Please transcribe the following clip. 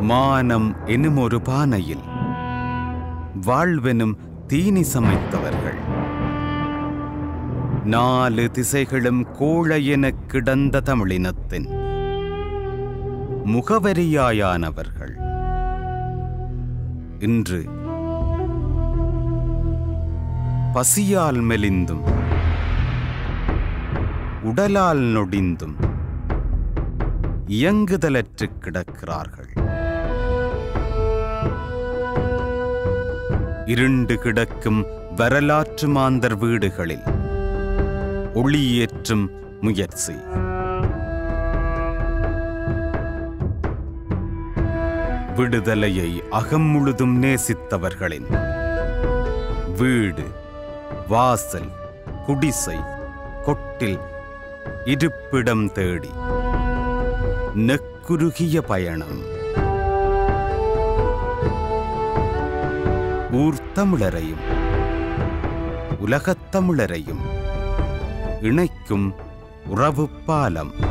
மானம் எனும் ஒரு பானையில் வாழ்வெனும் தீனி சமைத்தவர்கள் நாலு திசைகளும் கோழ எனக் கிடந்த தமிழினத்தின் முகவரியாயானவர்கள் இன்று பசியால் மெலிந்தும் உடலால் நொடிந்தும் இயங்குதலற்றுக் கிடக்கிறார்கள் இருண்டு கிடக்கும் வரலாற்று மாந்தர் வீடுகளில் ஒளியேற்றும் முயற்சி விடுதலையை அகம் முழுதும் நேசித்தவர்களின் வீடு வாசல் குடிசை கொட்டில் இருப்பிடம் தேடி நெக்குருகிய பயணம் ஊர்த்தமிழரையும் உலகத் தமிழரையும் இணைக்கும் உறவு பாலம்